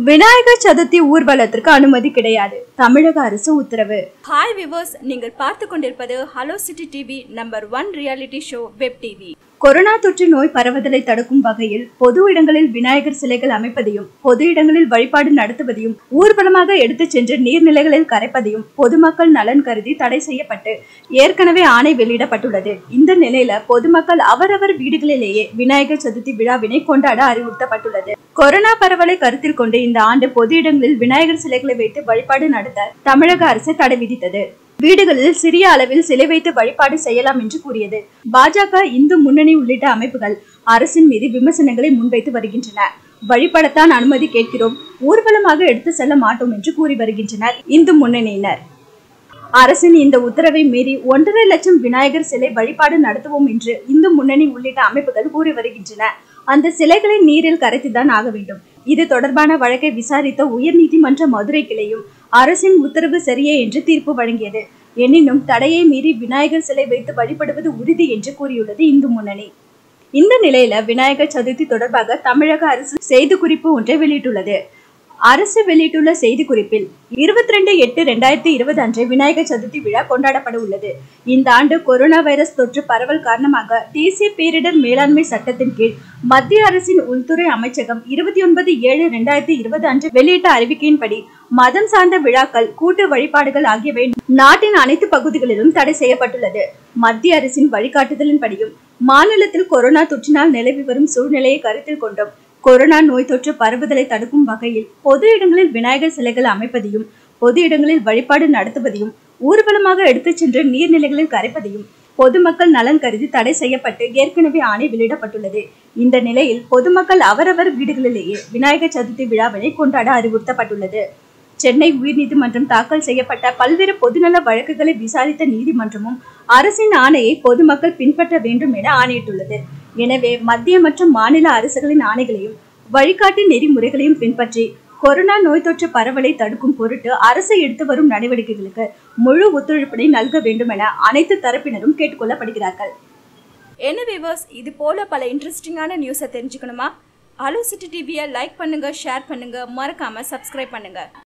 விநாயகர் சதுர்த்தி ஊர்வலத்திற்கு அனுமதி கிடையாது தமிழக அரசு உத்தரவு ஹாய் விவர்ஸ் நீங்கள் பார்த்து கொண்டிருப்பது hello city TV number one reality show web TV corona தொற்று நோய் பரவுதலை தடுக்கும் வகையில் பொது இடங்களில் விநாயகர் சிலைகள் அமைப்பதையும் பொது இடங்களில் வழிபாடு நடத்துவதையும் ஊர்வலமாக எடுத்துச் சென்று நீர்நிலைகளில் கரைப்பதையும் பொதுமக்கள் நலன் கருதி தடை செய்யப்பட்டு ஏற்கனவே ஆணை வெளியிடப்பட்டுள்ளது இந்த நிலையில பொதுமக்கள் அவரவர் வீடுகளிலேயே விநாயகர் சதுர்த்தி விழாவினை கொண்டாட அறிவுறுத்தப்பட்டுள்ளது கொரோனா பரவலை கருத்தில் கொண்டு இந்த ஆண்டு பொது இடங்களில் விநாயகர் சிலைகளை வைத்து வழிபாடு நடத்த தமிழக அரசு தடை விதித்தது வீடுகளில் சிறிய அளவில் சிலை வைத்து வழிபாடு செய்யலாம் என்று கூறியது பாஜக இந்து முன்னணி உள்ளிட்ட அமைப்புகள் அரசின் மீது விமர்சனங்களை முன்வைத்து வருகின்றன வழிபடத்தான் அனுமதி கேட்கிறோம் ஊர்வலமாக எடுத்து செல்ல மாட்டோம் என்று கூறி வருகின்றனர் இந்து முன்னணியினர் அரசின் இந்த உத்தரவை மீறி ஒன்றரை லட்சம் விநாயகர் சிலை வழிபாடு நடத்துவோம் என்று இந்து முன்னணி உள்ளிட்ட அமைப்புகள் கூறி வருகின்றன அந்த சிலைகளை நீரில் கரைத்துதான் ஆக வேண்டும் இது தொடர்பான வழக்கை விசாரித்த உயர்நீதிமன்ற மதுரை கிளையும் அரசின் உத்தரவு சரியே என்று தீர்ப்பு வழங்கியது எனினும் தடையை மீறி விநாயகர் சிலை வைத்து வழிபடுவது உறுதி என்று கூறியுள்ளது இந்து முன்னணி இந்த நிலையில விநாயகர் சதுர்த்தி தொடர்பாக தமிழக அரசு செய்திக்குறிப்பு ஒன்றை வெளியிட்டுள்ளது அரசு வெளியிட்டுள்ள செய்திக்குறிப்பில் இருபத்தி ரெண்டு எட்டு ரெண்டாயிரத்தி இருபது அன்று விநாயகர் சதுர்த்தி விழா கொண்டாடப்பட உள்ளது இந்த ஆண்டு கொரோனா வைரஸ் தொற்று பரவல் காரணமாக தேசிய பேரிடர் மேலாண்மை சட்டத்தின் கீழ் மத்திய அரசின் உள்துறை அமைச்சகம் இருபத்தி ஒன்பது ஏழு ரெண்டாயிரத்தி இருபது அன்று வெளியிட்ட அறிவிக்கையின்படி மதம் சார்ந்த விழாக்கள் கூட்டு வழிபாடுகள் ஆகியவை நாட்டின் அனைத்து பகுதிகளிலும் தடை செய்யப்பட்டுள்ளது மத்திய அரசின் வழிகாட்டுதலின்படியும் மாநிலத்தில் கொரோனா தொற்றினால் நிலவி வரும் சூழ்நிலையை கருத்தில் கொண்டும் கொரோனா நோய் தொற்று பரவுதலை தடுக்கும் வகையில் பொது இடங்களில் விநாயகர் சிலைகள் அமைப்பதையும் பொது இடங்களில் வழிபாடு நடத்துவதையும் ஊர்வலமாக எடுத்துச் சென்று நீர்நிலைகளில் கரைப்பதையும் பொதுமக்கள் நலன் கருதி தடை செய்யப்பட்டு ஏற்கனவே ஆணை வெளியிடப்பட்டுள்ளது இந்த நிலையில் பொதுமக்கள் அவரவர் வீடுகளிலேயே விநாயகர் சதுர்த்தி விழாவினை கொண்டாட அறிவுறுத்தப்பட்டுள்ளது சென்னை உயர்நீதிமன்றம் தாக்கல் செய்யப்பட்ட பல்வேறு பொதுநல வழக்குகளை விசாரித்த நீதிமன்றமும் அரசின் ஆணையை பொதுமக்கள் பின்பற்ற வேண்டும் என ஆணையிட்டுள்ளது எனவே மத்திய மற்றும் மாநில அரசுகளின் ஆணைகளையும் வழிகாட்டு நெறிமுறைகளையும் பின்பற்றி கொரோனா நோய் தொற்று பரவலை தடுக்கும் பொருட்டு அரசு எடுத்து வரும் நடவடிக்கைகளுக்கு முழு ஒத்துழைப்பினை நல்க வேண்டும் என அனைத்து தரப்பினரும் கேட்டுக்கொள்ளப்படுகிறார்கள் என்ன விவர்ஸ் இது போல பல இன்ட்ரெஸ்டிங்கான நியூஸை தெரிஞ்சுக்கணுமா ஹலோ சிட்டி டிவியை லைக் பண்ணுங்க ஷேர் பண்ணுங்க மறக்காம சப்ஸ்கிரைப் பண்ணுங்க